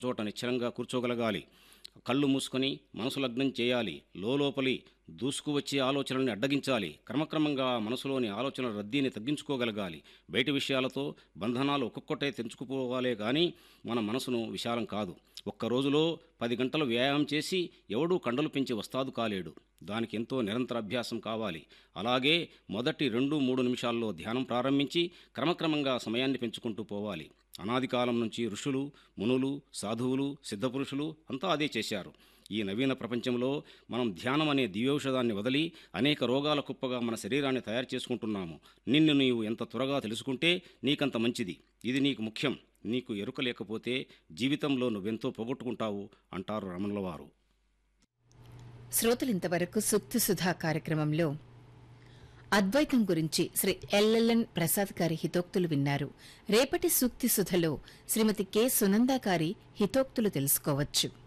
చోట నిశ్చలంగా కూర్చోగలగాలి కళ్ళు మూసుకొని మనసు లగ్నం చేయాలి లోపలి దూసుకువచ్చే ఆలోచనల్ని అడ్డగించాలి క్రమక్రమంగా మనసులోని ఆలోచనల రద్దీని తగ్గించుకోగలగాలి బయటి విషయాలతో బంధనాలు ఒక్కొక్కటే తెంచుకుపోవాలే కానీ మన మనసును విశాలం కాదు ఒక్క రోజులో పది గంటలు వ్యాయామం చేసి ఎవడూ కండలు పెంచి వస్తాదు కాలేడు దానికి ఎంతో నిరంతర అభ్యాసం కావాలి అలాగే మొదటి రెండు మూడు నిమిషాల్లో ధ్యానం ప్రారంభించి క్రమక్రమంగా సమయాన్ని పెంచుకుంటూ పోవాలి అనాది కాలం నుంచి ఋషులు మునులు సాధువులు సిద్ధపురుషులు అంతా అదే చేశారు ఈ నవీన ప్రపంచంలో మనం ధ్యానం అనే దివ్యౌషధాన్ని వదిలి అనేక రోగాల కుప్పగా మన శరీరాన్ని తయారు చేసుకుంటున్నాము నిన్ను నీవు ఎంత త్వరగా తెలుసుకుంటే నీకంత మంచిది ఇది నీకు ముఖ్యం నీకు ఎరుక లేకపోతే జీవితంలో నువ్వెంతో పోగొట్టుకుంటావు అంటారు రమణుల వారు శ్రోతలింతవరకు సుక్తి సుధా కార్యక్రమంలో అద్వైతం గురించి శ్రీ ఎల్ఎల్ఎన్ ప్రసాద్ గారి హితోక్తులు విన్నారు రేపటి సూక్తి సుధలో శ్రీమతి కె సునందా గారి హితోక్తులు తెలుసుకోవచ్చు